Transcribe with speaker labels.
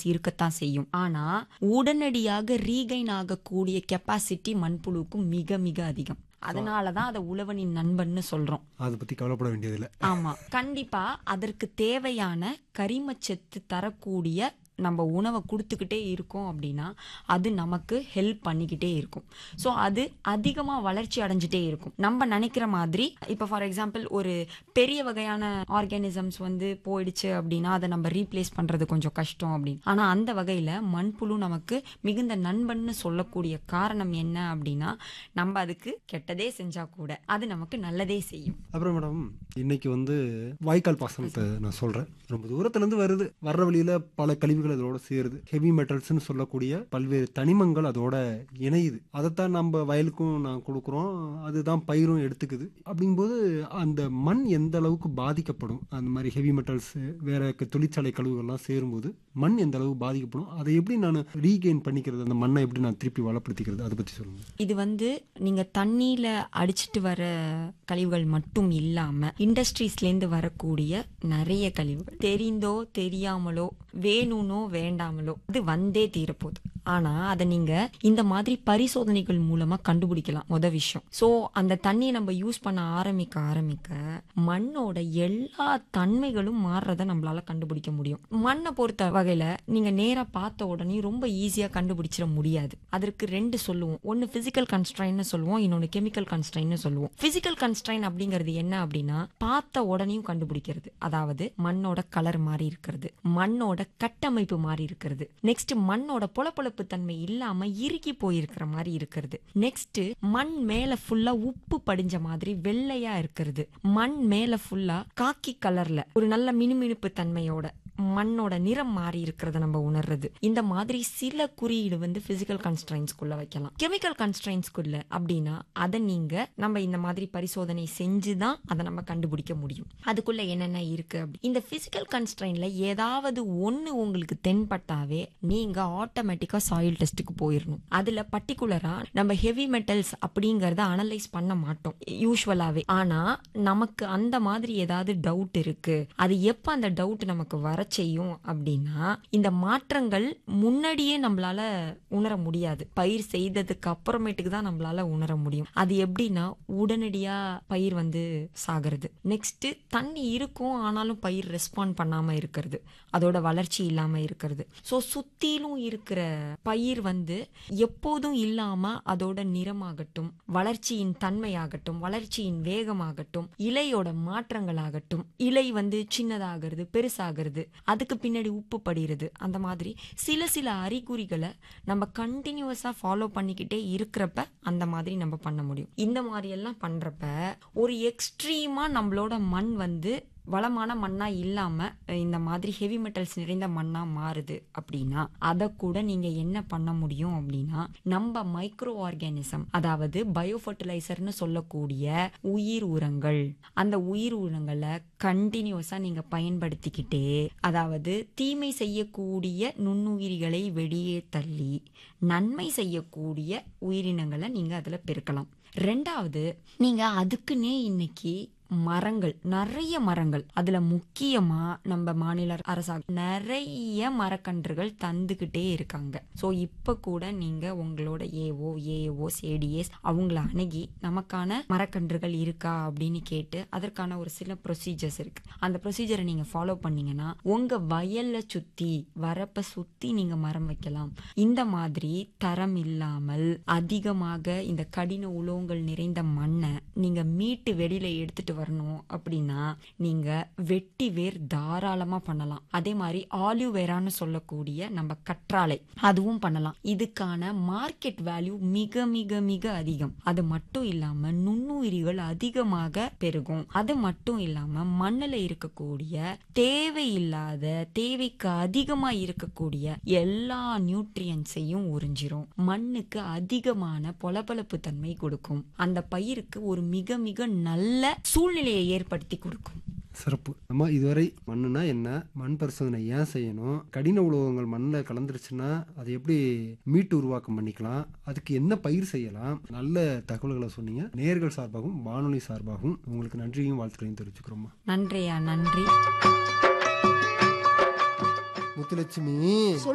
Speaker 1: இருக்கத்தான் செய்யும் ஆனா உடனடியாக ரீகைன் ஆகக்கூடிய கெப்பாசிட்டி மண்புழுவுக்கு மிக மிக அதிகம் அதனாலதான் அதை உழவனின் நண்பன்னு சொல்றோம்
Speaker 2: அதை பத்தி கவலைப்பட வேண்டியதில்லை
Speaker 1: ஆமா கண்டிப்பா அதற்கு தேவையான கரிமச்சத்து தரக்கூடிய நம்ம உணவை கொடுத்துக்கிட்டே இருக்கோம் அப்படின்னா அது நமக்கு ஹெல்ப் பண்ணிக்கிட்டே இருக்கும் ஸோ அது அதிகமாக வளர்ச்சி அடைஞ்சிட்டே இருக்கும் நம்ம நினைக்கிற மாதிரி இப்போ ஃபார் எக்ஸாம்பிள் ஒரு பெரிய வகையான ஆர்கானிசம்ஸ் வந்து போயிடுச்சு அப்படின்னா அதை நம்ம ரீப்ளேஸ் பண்ணுறது கொஞ்சம் கஷ்டம் அப்படின்னு ஆனால் அந்த வகையில் மண்புழு நமக்கு மிகுந்த நண்பன்னு சொல்லக்கூடிய காரணம் என்ன அப்படின்னா நம்ம அதுக்கு கெட்டதே செஞ்சா கூட அது நமக்கு நல்லதே செய்யும்
Speaker 2: அப்புறம் மேடம் இன்னைக்கு வந்து வாய்க்கால் பாசனத்தை நான் சொல்றேன் ரொம்ப தூரத்துல இருந்து வருது வர்ற வழியில பல கழிவுகள் அதோட சேருது ஹெவி மெட்டல்ஸ்னு சொல்லக்கூடிய பல்வேறு தனிமங்கள் அதோட இணையுது அதைத்தான் நம்ம வயலுக்கும் நான் கொடுக்குறோம் அதுதான் பயிரும் எடுத்துக்குது அப்படிங்கும்போது அந்த மண் எந்த அளவுக்கு பாதிக்கப்படும் அந்த மாதிரி ஹெவி மெட்டல்ஸ் வேற க- தொழிற்சாலை கழிவுகள்லாம் சேரும்போது மண் எந்த அளவுக்கு பாதிக்கப்படும் அதை எப்படி நான் ரீகெயின் பண்ணிக்கிறது அந்த மண்ணை எப்படி நான் திருப்பி வளப்படுத்திக்கிறது அதை பத்தி சொல்லுங்க
Speaker 1: இது வந்து நீங்க தண்ணியில அடிச்சிட்டு வர கழிவுகள் மட்டும் இல்லாம இண்டஸ்ட்ரீஸ்லேருந்து வரக்கூடிய நிறைய கழிவுகள் தெரிந்தோ தெரியாமலோ வேணும்னோ வேண்டாமலோ அது வந்தே தீரப்போகுது ஆனா அதை நீங்க இந்த மாதிரி பரிசோதனைகள் மூலமா கண்டுபிடிக்கலாம் முத விஷயம் சோ அந்த தண்ணியை நம்ம யூஸ் பண்ண ஆரம்பிக்க ஆரம்பிக்க மண்ணோட எல்லா தன்மைகளும் மாறுறத நம்மளால கண்டுபிடிக்க முடியும் மண்ணை பொறுத்த வகையில நீங்க நேரா பார்த்த உடனே ரொம்ப ஈஸியா கண்டுபிடிச்சிட முடியாது அதற்கு ரெண்டு சொல்லுவோம் ஒன்னு பிசிக்கல் கன்ஸ்ட்ரைன்னு சொல்லுவோம் இன்னொன்னு கெமிக்கல் கன்ஸ்ட்ரைன்னு சொல்லுவோம் பிசிக்கல் கன்ஸ்ட்ரைன் அப்படிங்கிறது என்ன அப்படின்னா பார்த்த உடனேயும் கண்டுபிடிக்கிறது அதாவது மண்ணோட கலர் மாறி இருக்கிறது மண்ணோட கட்டமைப்பு மாறி இருக்கிறது நெக்ஸ்ட் மண்ணோட பொலப்பொலப்பு தன்மை இல்லாம இறுகி போயிருக்கிற மாதிரி இருக்கிறது நெக்ஸ்ட் மண் மேல ஃபுல்லா உப்பு படிஞ்ச மாதிரி வெள்ளையா இருக்கிறது மண் மேல ஃபுல்லா காக்கி கலர்ல ஒரு நல்ல மினுமினுப்பு தன்மையோட மண்ணோட நிறம் மாறி இருக்கிறத நம்ம உணர்றது இந்த மாதிரி சில குறியீடு வந்து பிசிக்கல் கன்ஸ்ட்ரைன்ஸ்குள்ள வைக்கலாம் கெமிக்கல் கன்ஸ்ட்ரைன்ஸ்குள்ள அப்படின்னா அதை நீங்க நம்ம இந்த மாதிரி பரிசோதனை செஞ்சு தான் அதை நம்ம கண்டுபிடிக்க முடியும் அதுக்குள்ள என்னென்ன இருக்கு அப்படி இந்த பிசிக்கல் கன்ஸ்ட்ரைன்ல ஏதாவது ஒண்ணு உங்களுக்கு தென்பட்டாவே நீங்க ஆட்டோமேட்டிக்கா சாயில் டெஸ்ட்டுக்கு போயிடணும் அதுல பர்டிகுலரா நம்ம ஹெவி மெட்டல்ஸ் அப்படிங்கறத அனலைஸ் பண்ண மாட்டோம் யூஸ்வலாவே ஆனா நமக்கு அந்த மாதிரி ஏதாவது டவுட் இருக்கு அது எப்ப அந்த டவுட் நமக்கு வர செய்யும் அப்படின்னா இந்த மாற்றங்கள் முன்னாடியே நம்மளால உணர முடியாது பயிர் செய்ததுக்கு அப்புறமேட்டுக்கு தான் நம்மளால உணர முடியும் அது எப்படின்னா உடனடியா பயிர் வந்து சாகிறது நெக்ஸ்ட் தண்ணி இருக்கும் ஆனாலும் பயிர் ரெஸ்பாண்ட் பண்ணாம இருக்கிறது அதோட வளர்ச்சி இல்லாம இருக்கிறது ஸோ சுத்திலும் இருக்கிற பயிர் வந்து எப்போதும் இல்லாம அதோட நிறமாகட்டும் வளர்ச்சியின் தன்மையாகட்டும் வளர்ச்சியின் வேகமாகட்டும் இலையோட மாற்றங்களாகட்டும் இலை வந்து சின்னதாகிறது பெருசாகிறது அதுக்கு பின்னாடி உப்பு படிகிறது அந்த மாதிரி சில சில அறிகுறிகளை நம்ம கண்டினியூஸா ஃபாலோ பண்ணிக்கிட்டே இருக்கிறப்ப அந்த மாதிரி நம்ம பண்ண முடியும் இந்த மாதிரி எல்லாம் பண்றப்ப ஒரு எக்ஸ்ட்ரீமா நம்மளோட மண் வந்து வளமான மண்ணா இல்லாம அஹ், இந்த மாதிரி ஹெவி மெட்டல்ஸ் நிறைந்த மண்ணா மாறுது அப்படின்னா அதை கூட நீங்க என்ன பண்ண முடியும் அப்படின்னா நம்ம மைக்ரோ ஆர்கானிசம் அதாவது பயோ ஃபர்டிலைசர்னு சொல்லக்கூடிய உயிர் உரங்கள் அந்த உயிர் உரங்களை கண்டினியூஸா நீங்க பயன்படுத்திக்கிட்டே அதாவது தீமை செய்யக்கூடிய நுண்ணுயிரிகளை வெளியே தள்ளி நன்மை செய்யக்கூடிய உயிரினங்களை நீங்க அதுல பெருக்கலாம் ரெண்டாவது நீங்க அதுக்குன்னே இன்னைக்கு மரங்கள் நிறைய மரங்கள் அதுல முக்கியமா நம்ம மாநில அரசாங்கம் நிறைய மரக்கன்றுகள் தந்துகிட்டே இருக்காங்க சோ இப்ப கூட நீங்க உங்களோட ஏஓ ஏஓ ஏடிஎஸ் அவங்கள அணுகி நமக்கான மரக்கன்றுகள் இருக்கா அப்படின்னு கேட்டு அதற்கான ஒரு சில ப்ரொசீஜர்ஸ் இருக்கு அந்த ப்ரொசீஜரை நீங்க ஃபாலோ பண்ணீங்கன்னா உங்க வயல்ல சுத்தி வரப்ப சுத்தி நீங்க மரம் வைக்கலாம் இந்த மாதிரி தரம் இல்லாமல் அதிகமாக இந்த கடின உலோகங்கள் நிறைந்த மண்ணை நீங்க மீட்டு வெளியில எடுத்துட்டு வரணும் அப்படின்னா நீங்க வெட்டி வேர் தாராளமா பண்ணலாம் அதே மாதிரி ஆலிவ் வேரான்னு சொல்லக்கூடிய நம்ம கற்றாழை அதுவும் பண்ணலாம் இதுக்கான மார்க்கெட் வேல்யூ மிக மிக மிக அதிகம் அது மட்டும் இல்லாம நுண்ணுயிரிகள் அதிகமாக பெருகும் அது மட்டும் இல்லாம மண்ணுல இருக்கக்கூடிய தேவையில்லாத தேவைக்கு அதிகமா இருக்கக்கூடிய எல்லா நியூட்ரியன்ஸையும் உறிஞ்சிரும் மண்ணுக்கு அதிகமான பொலபொலப்பு தன்மை கொடுக்கும் அந்த பயிருக்கு ஒரு மிக மிக நல்ல சூழ்நிலையை ஏற்படுத்தி கொடுக்கும்
Speaker 2: சிறப்பு நம்ம இதுவரை மண்ணுனா என்ன மண் பரிசோதனை ஏன் செய்யணும் கடின உலோகங்கள் மண்ணில் கலந்துருச்சுன்னா அதை எப்படி மீட்டு உருவாக்கம் பண்ணிக்கலாம் அதுக்கு என்ன பயிர் செய்யலாம் நல்ல தகவல்களை சொன்னீங்க நேர்கள் சார்பாகவும் வானொலி சார்பாகவும் உங்களுக்கு நன்றியும் வாழ்த்துக்களையும் தெரிவிச்சுக்கிறோம்மா
Speaker 1: நன்றியா நன்றி
Speaker 2: முத்துலட்சுமி